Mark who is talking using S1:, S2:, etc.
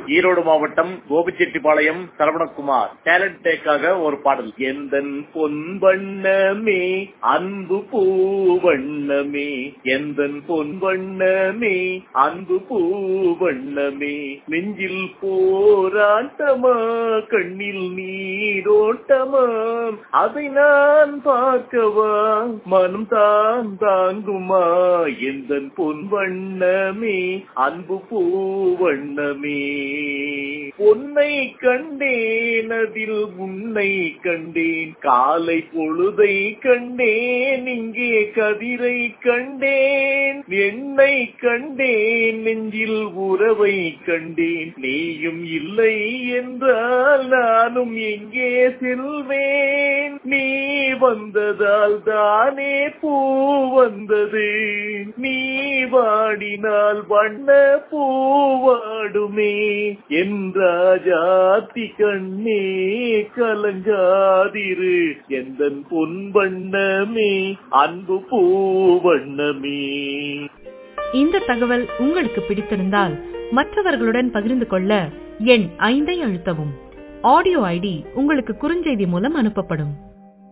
S1: ஈரோடு மாவட்டம் கோபிச்செட்டிப்பாளையம் சரவணகுமார் டேலண்ட் டேக்காக ஒரு பாடல் எந்தன் பொன் வண்ணமே அன்பு பூ வண்ணமே எந்தன் பொன் வண்ணமே அன்பு பூ வண்ணமே நெஞ்சில் போராட்டமா கண்ணில் நீரோட்டமா அதை நான் பார்க்கவா மனம் தான் தாங்குமா எந்தன் பொன் வண்ணமே அன்பு பூ வண்ணமே பொன்னை கண்டேன் அதில் உன்னை கண்டேன் காலை பொழுதை கண்டேன் இங்கே கதிரை கண்டேன் என்னை கண்டேன் நெஞ்சில் உறவை கண்டேன் நீயும் இல்லை என்றால் நானும் எங்கே செல்வேன் நீ வந்ததால் தானே பூ வந்தது நீ வாடினால் வண்ண பூவாடுமே என்றாஜாத்தி கண்ணே கலங்காதிரு எந்தன் பொன் வண்ணமே அன்பு பூ வண்ணமே
S2: இந்த தகவல் உங்களுக்கு பிடித்திருந்தால் மற்றவர்களுடன் பகிர்ந்து கொள்ள எண் ஐந்தை அழுத்தவும் ஆடியோ ஐடி உங்களுக்கு குறுஞ்செய்தி மூலம் அனுப்பப்படும்